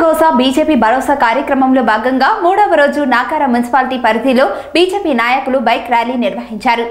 ప్రజాగోస BJP భరోసా కార్యక్రమంలో భాగంగా మూడవ రోజు నాకార మున్సిపాలిటీ పరిధిలో బీజేపీ నాయకులు బైక్ ర్యాలీ నిర్వహించారు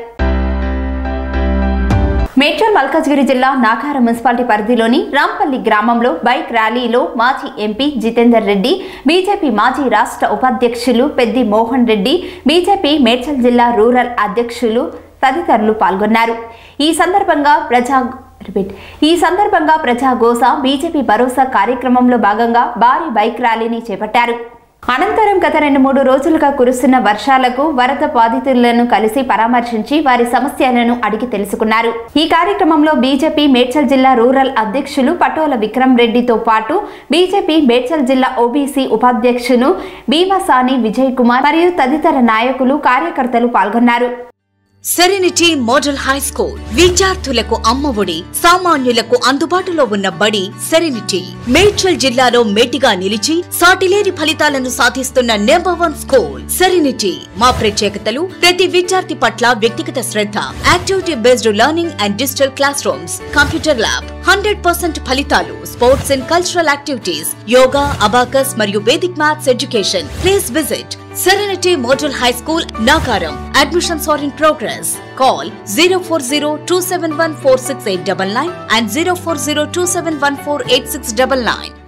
మేడ్చల్ మల్కాజ్గిరి జిల్లా నాగార మున్సిపాలిటీ పరిధిలోని రాంపల్లి గ్రామంలో బైక్ ర్యాలీలో మాజీ ఎంపీ జితేందర్ రెడ్డి బీజేపీ మాజీ రాష్ట్ర ఉపాధ్యక్షులు పెద్ది మోహన్ రెడ్డి బీజేపీ మేడ్చల్ జిల్లా రూరల్ అధ్యక్షులు తదితరులు పాల్గొన్నారు ఈ సందర్భంగా ప్రజా రిపీట్ ఈ సందర్భంగా ప్రజాగోస బీజేపీ భరోసా కార్యక్రమంలో భాగంగా భారీ బైక్ ర్యాలీని చేపట్టారు అనంతరం గత రెండు మూడు రోజులుగా కురుస్తున్న వర్షాలకు వరద బాధితులను కలిసి పరామర్శించి వారి సమస్యలను అడిగి తెలుసుకున్నారు ఈ కార్యక్రమంలో బీజేపీ మేడ్చల్ జిల్లా రూరల్ అధ్యక్షులు పటోల విక్రమ్ రెడ్డితో పాటు బీజేపీ మేడ్చల్ జిల్లా ఓబీసీ ఉపాధ్యక్షులు భీమసాని విజయ్ కుమార్ మరియు తదితర నాయకులు కార్యకర్తలు పాల్గొన్నారు సెరెనిటీ మోడల్ హై స్కూల్ విద్యార్థులకు అమ్మఒడి సామాన్యులకు అందుబాటులో ఉన్న బడి సెరెనిటీ మేడ్చల్ జిల్లాలో మేటిగా నిలిచి సాటిలేని ఫలితాలను సాధిస్తున్న నెంబర్ వన్ స్కూల్ సెరెనిటీ మా ప్రత్యేకతలు ప్రతి విద్యార్థి పట్ల వ్యక్తిగత శ్రద్ధ activity based learning and digital classrooms computer lab hundred percent ఫలితాలు sports and cultural activities yoga abacus మరియు Vedic maths education please visit Serenity Model High School, Nagaram. Admissions are in progress. Call 040 and 040 271 8699.